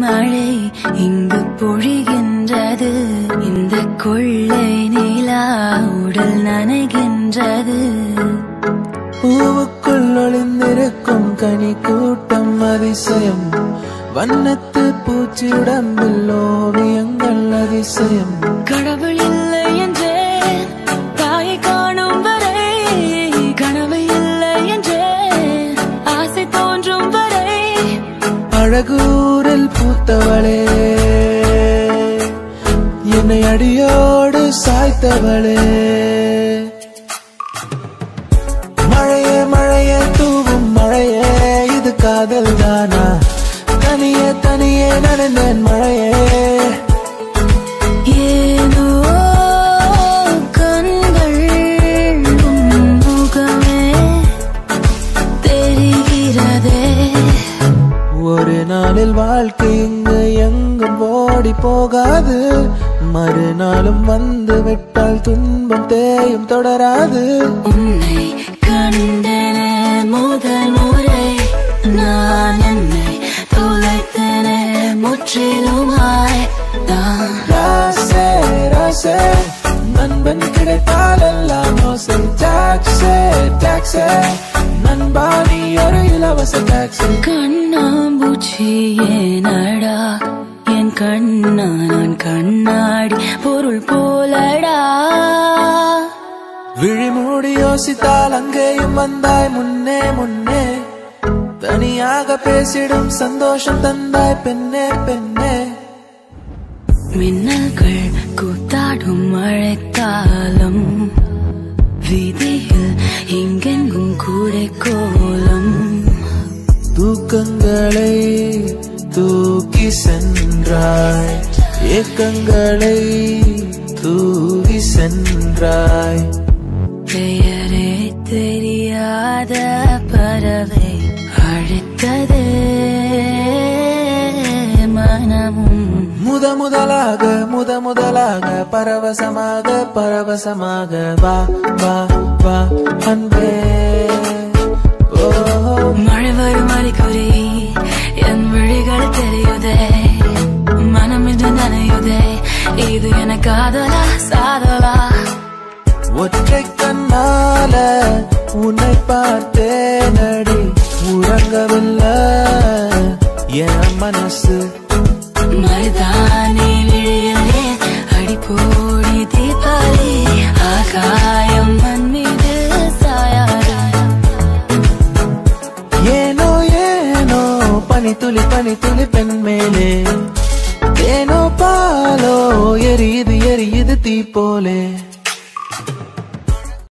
மழை இங்கு பொழிகின்றது இந்த கொள்ளை நிலா உடல் நனைகின்றது பூவுக்குள் ஒளிந்திருக்கும் கனி கூட்டம் அதிசயம் வண்ணத்து பூச்சி உடம்பில் ஓவியங்கள் அதிசயம் கடவுள் இல்லை என்றேன் தாயை காணும் வரை கனவு இல்லை என்றேன் ஆசை தோன்றும் வரை அழகூரில் பூத்தவளே என்னை அடியோடு சாய்த்தவளே மழையே மழையே தூவும் மழையே இது காதல் தானா தனியே தனியே நனைந்தேன் மழையே ஏனோ கண்கள் உன் முகமே தெரிகிறதே ஒரு நாளில் வாழ்க்கை இங்கு எங்கும் ஓடி போகாது மறுநாளும் வந்து விட்டால் துன்பம் தேயும் தொடராது உன்னை கண்டன முதல் முறை நான் என்னை தொலைத்தன முற்றிலுமாய் நான் ராசே ராசே நண்பன் கிடைத்தால் எல்லாம் ஓசை டாக்ஸே டாக்ஸே நண்பா நீ ஒரு இலவச டாக்ஸி கண்ணாம்பூச்சி ஏனடா என் கண்ணா நான் கண்ணாடி பொருள் போலடா விழி மூடி யோசித்தால் அங்கேயும் வந்தாய் முன்னே முன்னே தனியாக பேசிடும் சந்தோஷம் தந்தாய் பெண்ணே பெண்ணே மின்னல்கள் கூத்தாடும் மழைக்காலம் வீதியில் எங்கெங்கும் கூடை கோலம் தூக்கங்களை தூக்கி சென்றாய் ஏக்கங்களை தூவி சென்றாய் பெயரே தெரியாத பறவை அழைத்தது மனமும் முத முதலாக முத முதலாக பரவசமாக பரவசமாக வா வா வா அன்பே ஓ மழை வரும் அறிகுறி என் விழிகள் தெரியுதே மனம் இது நனையுதே இது என காதலா சாதலா ஒற்றை கண்ணால உன்னை பார்த்தேனடி உறங்கவில்லை என் மனசு மருதானி விழியிலே அடிப்போடி தீபாவளி ஆகாயம் மண் மீது சாயாதா ஏனோ ஏனோ பனி துளி பனி துளி பெண் மேலே ஏனோ பாலோ எரியுது எரியுது தீ போலே